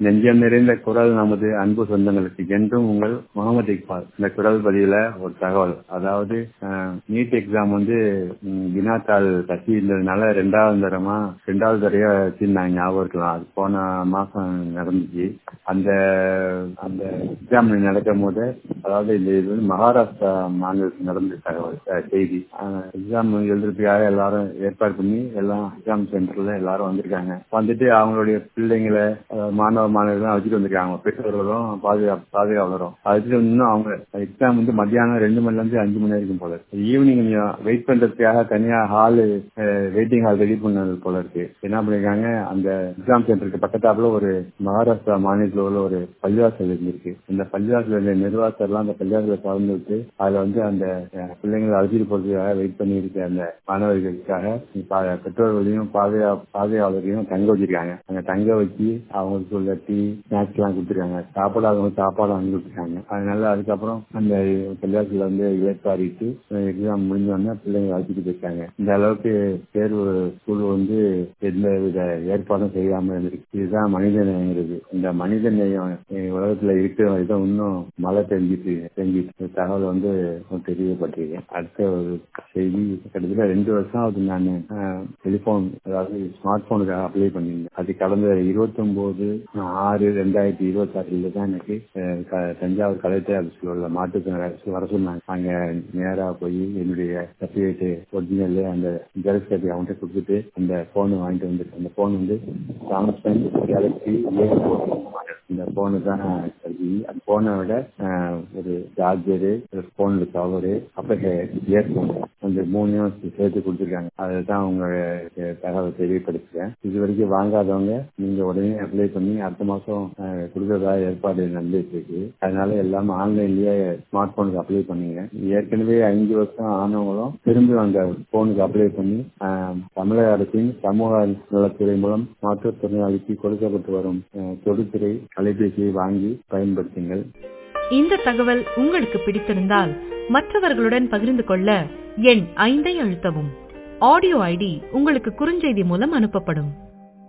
நெஞ்சம் நிறைந்த குரல் நமது அன்பு சொந்தங்களுக்கு என்றும் உங்கள் முகமது இக்பால் இந்த குரல் பதிவுல ஒரு தகவல் அதாவது நீட் எக்ஸாம் வந்து ம், வினாத்தாள் கட்டி இருந்ததுனால ரெண்டாவது தரமா ரெண்டாவது தடவையா வச்சிருந்தாங்க ஞாபகம் இருக்கலாம் அது போன மாசம் நடந்துச்சு அந்த அந்த எக்ஸாம் நடக்கும் போது அதாவது இந்த இது வந்து மகாராஷ்டிரா மாநிலத்தில் நடந்த தகவல் அஹ், செய்தி எக்ஸாம் எழுதுறதுக்காக எல்லாரும் ஏற்பாடு பண்ணி எல்லாம் எக்ஸாம் சென்டர்ல எல்லாரும் வந்திருக்காங்க வந்துட்டு அவங்களுடைய பிள்ளைங்களை அஹ், மாணவ மாணவர்கள் வச்சுட்டு வந்திருக்காங்க பெற்றோர்களும் பாதுகாப்பு பாதுகாவலரும் அதுக்கு இன்னும் அவங்க எக்ஸாம் வந்து மத்தியானம் ரெண்டு மணில இருந்து அஞ்சு மணி வரைக்கும் போல இருக்கு ஈவினிங் வெயிட் பண்றதுக்காக தனியா ஹால் வெயிட்டிங் ஹால் ரெடி பண்ணது போல இருக்கு என்ன பண்ணிருக்காங்க அந்த எக்ஸாம் சென்டருக்கு பக்கத்தாப்புல ஒரு மகாராஷ்டிரா மாநிலத்தில் உள்ள ஒரு பள்ளிவாசல் இருந்திருக்கு இந்த பள்ளிவாசல் நிர்வாகத்தர் எல்லாம் அந்த பள்ளிவாசல கலந்து விட்டு அதுல வந்து அந்த அஹ், பிள்ளைங்களை அழைச்சிட்டு போறதுக்காக வெயிட் பண்ணி இருக்க அந்த மாணவர்களுக்காக பா- பெற்றோர்களையும் பாதுகா பாதுகாவலரையும் தங்க வச்சிருக்காங்க அங்க தங்க வச்சு அவங்களுக்கு உள்ள டீ ஸ்நாக்ஸ் எல்லாம் கொடுத்துருக்காங்க சாப்பிடாதவங்க சாப்பாடு வாங்கி கொடுத்துருக்காங்க அதனால அதுக்கப்புறம் அந்த பள்ளிவாசல வந்து இழைப்பாரிட்டு எக்ஸாம் முடிஞ்சோடனே பிள்ளைங்க அழைச்சிட்டு போயிருக்காங்க இந்த அளவுக்கு தேர்வு குழு வந்து எந்த வித ஏற்பாடும் செய்யாம இருந்திருக்கு இதுதான் மனித நேயங்கிறது இந்த மனித நேயம் அஹ், உலகத்துல இருக்கிற வரைக்கும் இன்னும் மழை பெஞ்சிட்டு பெஞ்சிட்டு தகவல் வந்து தெரியப்பட்டிருக்கேன் அடுத்த ஒரு செய்தி கிட்டத்தட்ட ரெண்டு வருஷம் ஆகுது நான் டெலிபோன் அதாவது ஸ்மார்ட் போனுக்காக அப்ளை பண்ணியிருந்தேன் அது கடந்த இருபத்தி ஒன்பது ஆறு ரெண்டாயிரத்தி இருபத்தி ஆறுல தான் எனக்கு அஹ், க- தஞ்சாவூர் கலெக்டர் ஆஃபீஸ்ல உள்ள மாற்றுத்திறனாளி அரசு வர சொன்னாங்க அங்க நேரா போய் என்னுடைய சர்டிபிகேட் ஒரிஜினல் அந்த ஜெரக்ஸ் காப்பி அவன்கிட்ட கொடுத்துட்டு அந்த போன் வாங்கிட்டு வந்துட்டு அந்த போன் வந்து சாம்சங் கேலக்சி ஏ இந்த போனு தான் சரி அந்த போனை விட அஹ், ஒரு சார்ஜரு ஒரு போன்ல கவரு அப்புறம் இயர்போன் அந்த மூணையும் சேர்த்து கொடுத்துருக்காங்க அதை தான் உங்க அஹ், தகவல் தெரியப்படுத்துறேன் இது வரைக்கும் வாங்காதவங்க நீங்க உடனே அப்ளை பண்ணி அடுத்த மாசம் அஹ், கொடுக்கறதா ஏற்பாடு நடந்துட்டு இருக்கு அதனால எல்லாமே ஆன்லைன்லயே ஸ்மார்ட் போனுக்கு அப்ளை பண்ணுங்க ஏற்கனவே ஐந்து வருஷம் ஆனவங்களும் திரும்பி அந்த போனுக்கு அப்ளை பண்ணி அஹ், தமிழக அரசின் சமூக நலத்துறை மூலம் மாற்றுத்திறனாளிக்கு கொடுக்கப்பட்டு வரும் அஹ், தொடுதிரை அலைபேசியை வாங்கி பயன்படுத்துங்கள் இந்த தகவல் உங்களுக்கு பிடித்திருந்தால் மற்றவர்களுடன் பகிர்ந்து கொள்ள எண் ஐந்தை அழுத்தவும் ஆடியோ ஐடி உங்களுக்கு குறுஞ்செய்தி மூலம் அனுப்பப்படும்